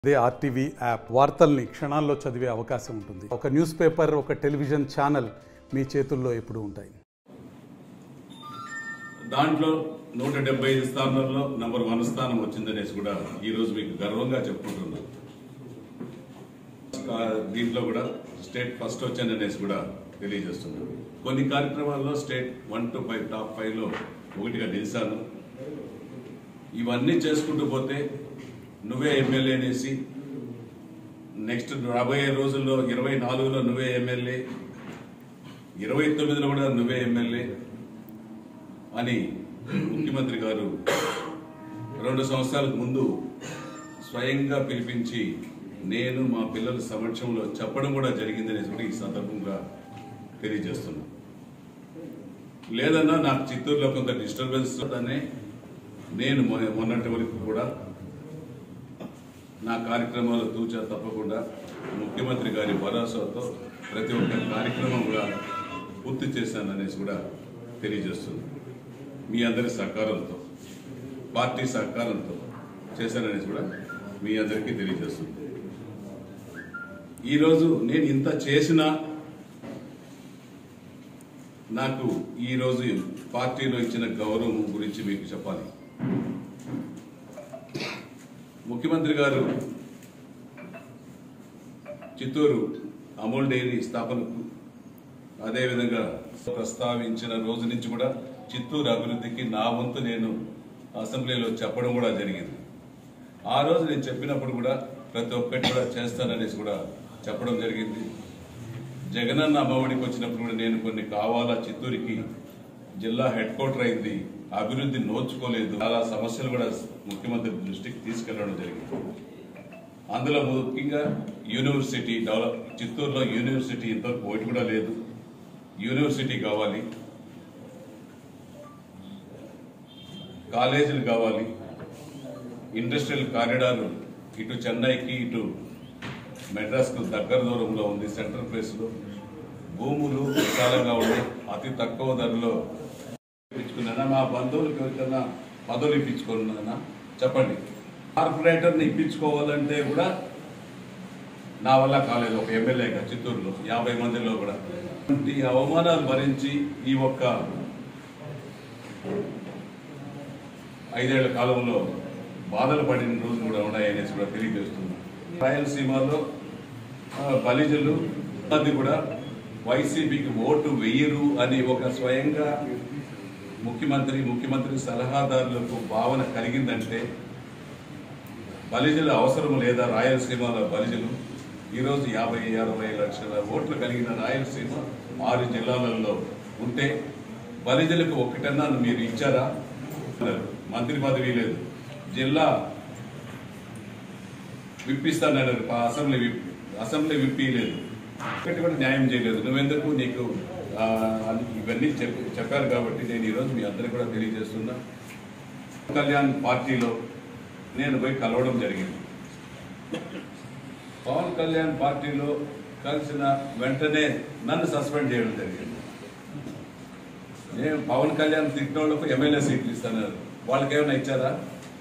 అదే RTV app వార్తల్ని క్షణాల్లో చదివే అవకాశం ఉంటుంది ఒక న్యూస్ పేపర్ ఒక టెలివిజన్ ఛానల్ మీ చేతుల్లో ఎప్పుడూ ఉంటాయి దాంట్లో నూట డెబ్బై ఐదు స్థానాల్లో నంబర్ వన్ స్థానం వచ్చిందనేసి కూడా ఈ రోజు మీకు గర్వంగా చెప్పుకుంటున్నాను ఆ, దీంట్లో కూడా స్టేట్ ఫస్ట్ వచ్చాననేసి కూడా తెలియజేస్తున్నాను కొన్ని కార్యక్రమాల్లో state one two five top five లో ఒకటిగా నిలిచాను ఇవన్నీ చేసుకుంటూ పోతే నువ్వే ఎమ్మెల్యే అనేసి నెక్స్ట్ రాబోయే రోజుల్లో ఇరవై నాలుగులో నువ్వే ఎమ్మెల్యే ఇరవై తొమ్మిదిలో కూడా నువ్వే ఎమ్మెల్యే అని ముఖ్యమంత్రి గారు రెండు సంవత్సరాలకు ముందు స్వయంగా పిలిపించి నేను మా పిల్లల సమక్షంలో చెప్పడం కూడా జరిగిందనేసి కూడా ఈ సందర్భంగా తెలియజేస్తున్నా లేదన్నా నాకు చిత్తూరులో కొంత డిస్టర్బెన్స్ అనే నేను మొ- మొన్నటి వరకు కూడా నా కార్యక్రమాలు తూచా తప్పకుండా ముఖ్యమంత్రి గారి భరోసాతో ప్రతి ఒక్క కార్యక్రమం కూడా పూర్తి చేశాననేసి కూడా తెలియజేస్తుంది మీ అందరి సహకారంతో పార్టీ సహకారంతో చేశాననేసి కూడా మీ అందరికీ తెలియజేస్తుంది ఈరోజు నేను ఇంత చేసినా నాకు ఈరోజు పార్టీలో ఇచ్చిన గౌరవం గురించి మీకు చెప్పాలి ముఖ్యమంత్రి గారు చిత్తూరు అమూల్ డైరీ స్థాపనకు అదేవిధంగా ప్రస్తావించిన రోజు నుంచి కూడా చిత్తూరు అభివృద్ధికి నా వంతు నేను అసెంబ్లీలో చెప్పడం కూడా జరిగింది ఆ రోజు నేను చెప్పినప్పుడు కూడా ప్రతి ఒక్కటి కూడా చేస్తాననేసి కూడా చెప్పడం జరిగింది జగనన్న అమ్మఒడికి వచ్చినప్పుడు కూడా నేను కొన్ని కావాలా చిత్తూరుకి జిల్లా హెడ్ క్వార్టర్ అయింది అభివృద్ధి నోచుకోలేదు చాలా సమస్యలు కూడా ముఖ్యమంత్రి దృష్టికి తీసుకెళ్లడం జరిగింది అందులో ముఖ్యంగా యూనివర్సిటీ డెవలప్ చిత్తూరులో యూనివర్సిటీ ఇంతవరకు ఒకటి కూడా లేదు యూనివర్సిటీ కావాలి కాలేజీలు కావాలి ఇండస్ట్రియల్ కారిడార్ ఇటు చెన్నైకి ఇటు మెడ్రాస్కు దగ్గర దూరంలో ఉంది సెంట్రల్ ప్లేస్లో భూములు విశాలంగా ఉన్నాయి అతి తక్కువ ధరలో ఇప్పించుకున్నానా మా బంధువులకు ఎవరికైనా పదవులు ఇప్పించుకున్నానా చెప్పండి కార్పొరేటర్ని ఇప్పించుకోవాలంటే కూడా నా వల్ల కాలేదు ఒక ఎమ్మెల్యేగా చిత్తూరులో యాభై మందిలో కూడా ఈ అవమానాలు భరించి ఈ ఒక్క ఐదేళ్ల కాలంలో బాధలు పడిన రోజులు కూడా ఉన్నాయనేసి కూడా తెలియజేస్తున్నాను రాయలసీమలో ఆ, బలిజలు అది కూడా వైసీపీకి ఓటు వెయ్యరు అని ఒక స్వయంగా ముఖ్యమంత్రి ముఖ్యమంత్రి సలహాదారులకు భావన కలిగిందంటే బలిజల అవసరం లేదా రాయలసీమలో బలిజలు ఈరోజు యాభై అరవై లక్షల ఓట్లు కలిగిన రాయలసీమ ఆరు జిల్లాలలో ఉంటే బలిజలకు ఒక్కటన్నా మీరు ఇచ్చారా మంత్రి పదవి లేదు జిల్లా విప్పిస్తానన్నారు ఆ అసెంబ్లీ విప్ అసెంబ్లీ విప్పి లేదు ఒకటి కూడా న్యాయం చేయలేదు నువ్వెందుకు నీకు ఆ, అని ఇవన్నీ చెప్పి చెప్పారు కాబట్టి నేను ఈరోజు మీ అందరికీ కూడా తెలియజేస్తున్నా కళ్యాణ్ పార్టీలో నేను పోయి కలవడం జరిగింది పవన్ కళ్యాణ్ పార్టీలో కలిసిన వెంటనే నన్ను సస్పెండ్ చేయడం జరిగింది నేను పవన్ కళ్యాణ్ తిట్టిన వాళ్ళకు ఎమ్మెల్యే సీట్లు ఇస్తాను వాళ్ళకి ఏమైనా ఇచ్చారా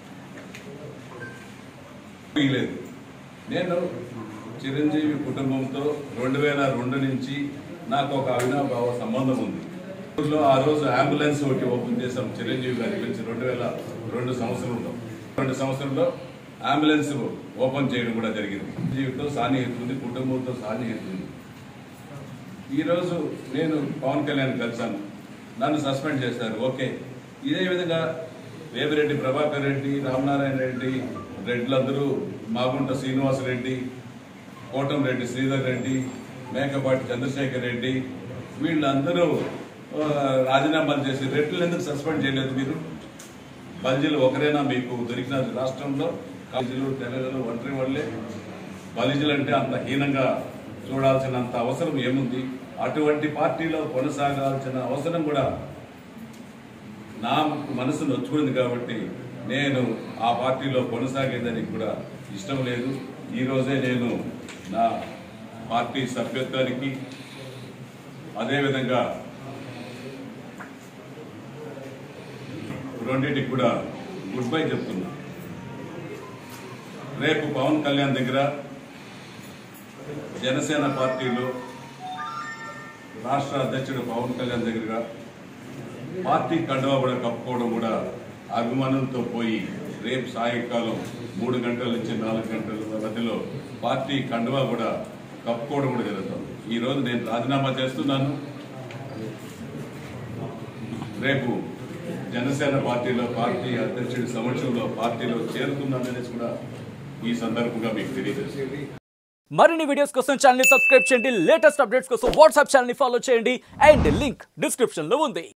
ఇయ్యలేదు నేను చిరంజీవి కుటుంబంతో రెండు వేల రెండు నుంచి నాకు ఒక అవినాభావ సంబంధం ఉంది ఊర్లో ఆ రోజు అంబులెన్స్ ఒకటి ఓపెన్ చేశాం చిరంజీవి గారి గురించి రెండు వేల రెండు సంవత్సరంలో రెండు సంవత్సరంలో అంబులెన్స్ ఓపెన్ చేయడం కూడా జరిగింది చిరంజీవితో సాన్నిహిత ఉంది కుటుంబంతో సాన్నిహిత ఉంది ఈరోజు నేను పవన్ కళ్యాణ్ కలిశాను నన్ను సస్పెండ్ చేశారు ఓకే ఇదే విధంగా వేమిరెడ్డి ప్రభాకర్ రెడ్డి రామనారాయణ రెడ్డి రెడ్లందరూ మాగుంట శ్రీనివాస్ రెడ్డి కోటంరెడ్డి శ్రీధర్ రెడ్డి మేకపాటి చంద్రశేఖర్ రెడ్డి వీళ్ళందరూ ఆ, రాజీనామాలు చేసి రెడ్లు ఎందుకు సస్పెండ్ చేయలేదు మీరు బల్జీలు ఒకరేనా మీకు దొరికిన రాష్ట్రంలో కాలేజీలు తెలంగాణ ఒంటరి వాళ్ళే బలిజలు అంటే అంత హీనంగా చూడాల్సినంత అవసరం ఏముంది అటువంటి పార్టీలో కొనసాగాల్సిన అవసరం కూడా నా మనసు నొచ్చుకుంది కాబట్టి నేను ఆ పార్టీలో కొనసాగేదానికి కూడా ఇష్టం లేదు ఈ రోజే నేను నా పార్టీ సభ్యత్వానికి అదేవిధంగా రెండింటికి కూడా గుడ్ బై చెప్తున్నా రేపు పవన్ కళ్యాణ్ దగ్గర జనసేన పార్టీలో రాష్ట్ర అధ్యక్షుడు పవన్ కళ్యాణ్ దగ్గరగా పార్టీ కండువా కూడా కప్పుకోవడం కూడా అభిమానంతో పోయి రేపు సాయంకాలం మూడు గంటల నుంచి నాలుగు గంటల మధ్యలో పార్టీ కండువా కూడా కప్పుకోవడం కూడా జరుగుతుంది ఈ రోజు నేను రాజీనామా చేస్తున్నాను రేపు జనసేన పార్టీలో పార్టీ అధ్యక్షుడి సమక్షంలో పార్టీలో చేరుతున్నాననేసి కూడా ఈ సందర్భంగా మీకు తెలియజేస్తుంది మరిన్ని వీడియోస్ కోసం ఛానల్ సబ్స్క్రైబ్ చేయండి లేటెస్ట్ అప్డేట్స్ కోసం వాట్సాప్ ఛానల్ ఫాలో చేయండి అండ్ లింక్ డిస్క్రిప్షన్ లో ఉంది